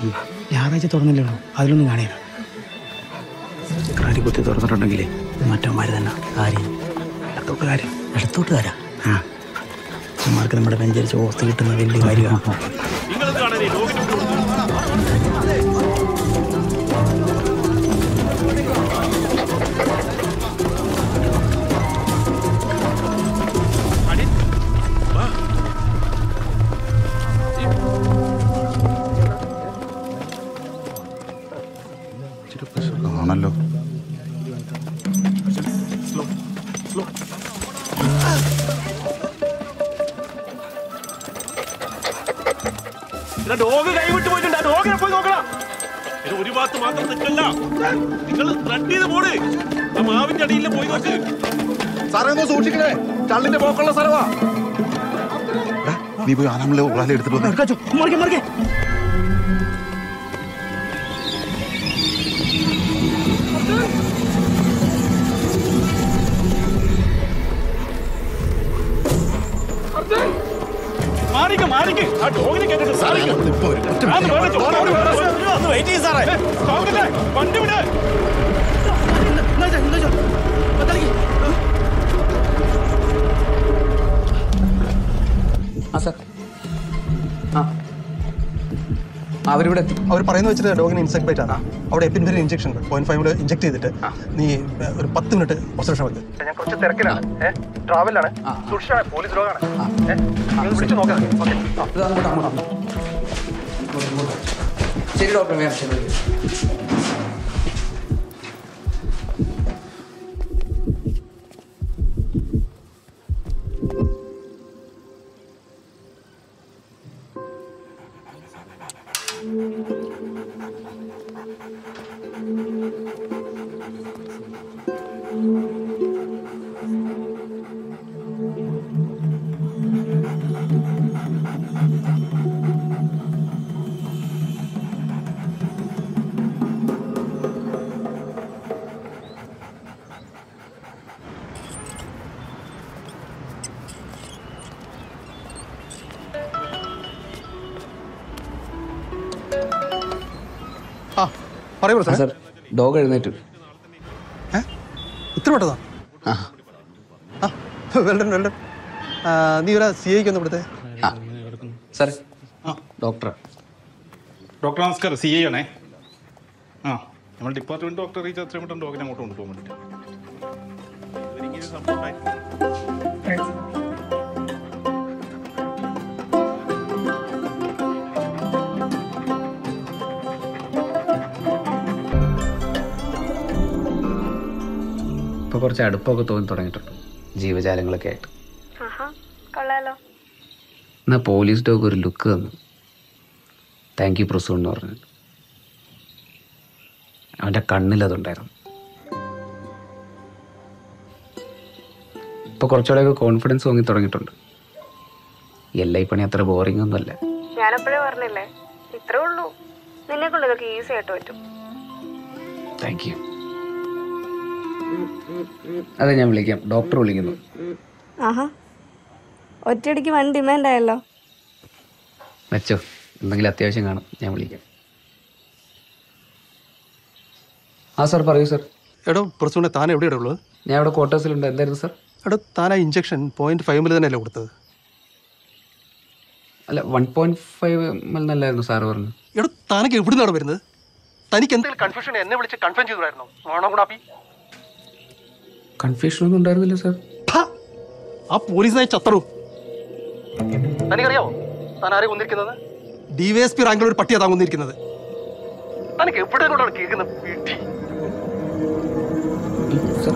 ഞായറാഴ്ച തുറന്നില്ലേ ഉള്ളൂ അതിലൊന്നും കാണില്ല ക്രാരി കുത്തി തുറന്നിട്ടുണ്ടെങ്കിലേ മറ്റന്മാർ തന്നെ കാര്യം ഇടത്തോട്ടുകാർ ഇടത്തോട്ടുകാരാ ആ അമ്മമാർക്ക് നമ്മുടെ നെഞ്ചരിച്ച് ഓസ്തി കിട്ടുന്ന വലിയ കാര്യമാണ് ആണല്ലോ ഡോഗ് കൈവിട്ട് പോയിട്ടുണ്ട് ആ ഡോഗിനെ പോയി നോക്കണം ഇത് ഒരു ഭാഗത്ത് മാത്രം നിൽക്കല്ല നിങ്ങൾ ത്രെഡ് ചെയ്ത് പോട് ആ മാവിന്റെ അടിയിൽ പോയി നോക്ക് സാറേ ഒന്ന് സൂക്ഷിക്കണേ ചള്ളിന്റെ പോക്കുള്ള സ്ഥലമാ എടാ, നീ പോയി ആനമ്മളെ ഉള്ളാലെ എടുത്തിട്ട് വന്നേ മാറിക്ക് മാറിക്ക് ആ ഡോഗിനെ കേട്ടിട്ട് സാറിക്ക് ഇപ്പൊ വരും. ഒറ്റ ആ, ഒന്ന് വേണം, ഒന്ന് വേണം. ഒന്ന് വെയിറ്റ് ചെയ്യ് സാറേ സ്റ്റോപ്പില്ലേ? വണ്ടി വിട് ആ സാർ ആ അവരിവിടെ എത്തി അവർ പറയുന്ന വെച്ചിട്ട് ഡോഗിന് ഇൻസെക്ട് ബൈറ്റ് ആണ് അവിടെ എപ്പിൻഫിലിൻ ഇഞ്ചക്ഷൻ ഉണ്ട് പോയിന്റ് ഫൈവ് ഇഞ്ചക്ട് ചെയ്തിട്ട് നീ ഏ, ഒരു പത്ത് മിനിറ്റ് ഒബ്സർവേഷൻ വെക്ക് ഞാൻ കുറച്ച് തിരക്കിലാണ് ട്രാവലാണ് സൂക്ഷിച്ചാണ് പോലീസ് രോഗമാണ് വിളിച്ചു നോക്കാം ഓക്കെ ഇത് അങ്ങോട്ട് അങ്ങോട്ട് അങ്ങോട്ട്. ഇങ്ങോട്ട്, ഇങ്ങോട്ട്. ശരി ഡോക്ടർ വേഗം ശരി ആ പറയൂ ആ, സാർ ഡോഗ് എഴുന്നേറ്റു ഇത്ര പെട്ടതാ ആ ആ വെൽഡൻ വെൽഡൻ നീ ഒരു സി ഐക്ക് ഒന്ന് ഇവിടുത്തെ ആ സാറേ ഡോക്ടറാ ഡോക്ടർ നമസ്കാരം സി ഐ ആണേ ആ നമ്മൾ ഡിപ്പാർട്ട്മെന്റ് ഡോക്ടർ റീച്ച് എത്രയും ഡോഗിനെ അങ്ങോട്ട് കൊണ്ടുപോകാൻ വേണ്ടിയിട്ട് ഇവരിങ്ങനെ സംഭവം ഉണ്ടായി. ഇപ്പോൾ കുറച്ച് അടുപ്പമൊക്കെ തോന്നി തുടങ്ങിയിട്ടുണ്ട് ജീവജാലങ്ങളൊക്കെ ആയിട്ട് ആഹാ കൊള്ളാലോ എന്നാൽ പോലീസ് ഡോഗ് ഒരു ലുക്ക് തന്നു താങ്ക് യു പ്രസു എന്ന് പറഞ്ഞു അവൻ്റെ കണ്ണിലതുണ്ടായിരുന്നു ഇപ്പോൾ കുറച്ചുകൂടെയൊക്കെ കോൺഫിഡൻസ് തോന്നി തുടങ്ങിയിട്ടുണ്ട് എല്ലാ ഈ പണി അത്ര ബോറിംഗ് ഒന്നുമല്ല ഞാനപ്പോഴേ പറഞ്ഞില്ലേ ഇത്രേ ഉള്ളൂ നിന്നെ കൊണ്ട് ഇതൊക്കെ ഈസി ആയിട്ട് പറ്റും താങ്ക് യു അതെ ഞാൻ വിളിക്കാം ഡോക്ടർ വിളിക്കുന്നു ആഹാ ഒറ്റയടിക്ക് വൺ ഡിമാൻഡ് ആയല്ലോ വെച്ചോ എന്തെങ്കിലും അത്യാവശ്യം കാണും ഞാൻ വിളിക്കാം ആ സാർ പറയൂ സാർ എടോ പ്രസൂനെ താൻ എവിടെയാണ് ഉള്ളത് ഞാൻ ഇവിടെ ക്വാർട്ടേഴ്സിലുണ്ട് എന്തായിരുന്നു സാർ എടോ താൻ ആ ഇഞ്ചക്ഷൻ പോയിന്റ് ഫൈവിൽ തന്നെയല്ലേ കൊടുത്തത് അല്ല വൺ പോയിന്റ് ഫൈവ് എന്നല്ലായിരുന്നു സാറ് പറഞ്ഞു എടോ താനൊക്കെ എവിടുന്നാണ് വരുന്നത് തനിക്ക് എന്തെങ്കിലും കൺഫ്യൂഷൻ എന്നെ വിളിച്ച് കൺഫേം ചെയ്തായിരുന്നോ ഓണം കൂടാപ്പി കൺഫ്യൂഷൻ ഒന്നും ഉണ്ടായിരുന്നില്ല സാർ ആ പോലീസിനായി ചത്തറു തനിക്കറിയാവോ താൻ ആരെ കൊന്നിരിക്കുന്നത് ഡിവൈഎസ്പി റാങ്കിലുള്ള ഒരു പട്ടിയാ താൻ കൊന്നിരിക്കുന്നത് തനിക്ക് എവിടെ കൊണ്ടാണ് കേൾക്കുന്നത് വീട്ടിൽ സാർ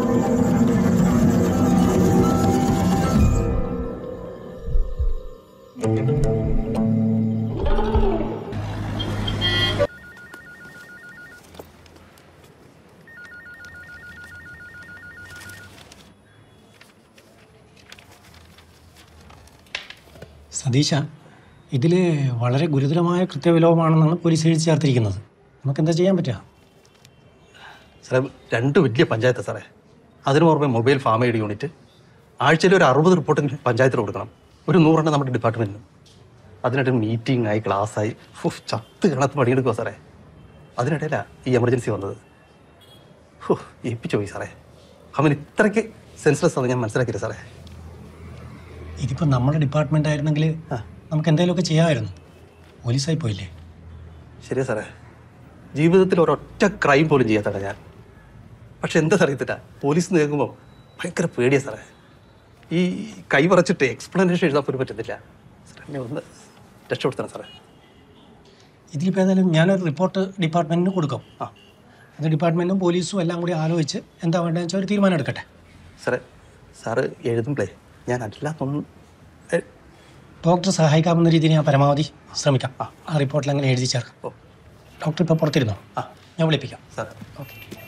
സതീശ ഇതിൽ വളരെ ഗുരുതരമായ കൃത്യവിലോപമാണെന്നാണ് പോലീസ് എഴുതി ചേർത്തിരിക്കുന്നത് നമുക്ക് എന്താ ചെയ്യാൻ പറ്റുക സാറേ രണ്ട് വലിയ പഞ്ചായത്ത് സാറേ അതിന് പുറമെ മൊബൈൽ ഫാം എയ്ഡ് യൂണിറ്റ് ആഴ്ചയിൽ ഒരു അറുപത് റിപ്പോർട്ടിന് പഞ്ചായത്തിൽ കൊടുക്കണം ഒരു നൂറെണ്ണം നമ്മുടെ ഡിപ്പാർട്ട്മെന്റിനും അതിനിടെ മീറ്റിംഗ് ആയി ക്ലാസ്സായി ഉഫ്, ചത്ത് കിണത്ത് പണിയെടുക്കുക സാറേ അതിനിടയിലാണ് ഈ എമർജൻസി വന്നത് ഹോ ഏൽപ്പിച്ചു പോയി സാറേ അവൻ ഇത്രയ്ക്ക് സെൻസ്ലെസ് ആണ് ഞാൻ മനസ്സിലാക്കിയത് സാറേ ഇതിപ്പോൾ നമ്മുടെ ഡിപ്പാർട്ട്മെന്റ് ആയിരുന്നെങ്കിൽ നമുക്ക് എന്തെങ്കിലുമൊക്കെ ചെയ്യാമായിരുന്നു പോലീസായി പോയില്ലേ ശരിയാ സാറേ ജീവിതത്തിൽ ഒരൊറ്റ ക്രൈം പോലും ചെയ്യാത്തട ഞാൻ പക്ഷെ എന്താ അറിയത്തില്ല പോലീസ് എന്ന് കേൾക്കുമ്പോൾ ഭയങ്കര പേടിയാ സാറേ ഈ കൈ പറച്ചിട്ട് എക്സ്പ്ലനേഷൻ എഴുതാൻ പോലും പറ്റുന്നില്ല സാറേ എന്നെ ഒന്ന് രക്ഷപ്പെടുത്തണം സാറേ ഇതിലിപ്പോൾ ഏതായാലും ഞാനൊരു റിപ്പോർട്ട് ഡിപ്പാർട്ട്മെന്റിന് കൊടുക്കും ആ അത് ഡിപ്പാർട്ട്മെന്റും പോലീസും എല്ലാം കൂടി ആലോചിച്ച് എന്താ വേണ്ടതെന്ന് വെച്ചാൽ ഒരു തീരുമാനം എടുക്കട്ടെ സാറേ സാറ് എഴുതുമ്പോഴേ ഞാൻ അല്ലാത്തൊന്നും ഏ, ഡോക്ടർ സഹായിക്കാവുന്ന രീതിയിൽ ഞാൻ പരമാവധി ശ്രമിക്കാം ആ റിപ്പോർട്ടിൽ അങ്ങനെ എഴുതി ചേർക്കാം ഓ ഡോക്ടർ ഇപ്പോൾ പുറത്തിരുന്നോ ആ ഞാൻ വിളിപ്പിക്കാം സാർ ഓക്കെ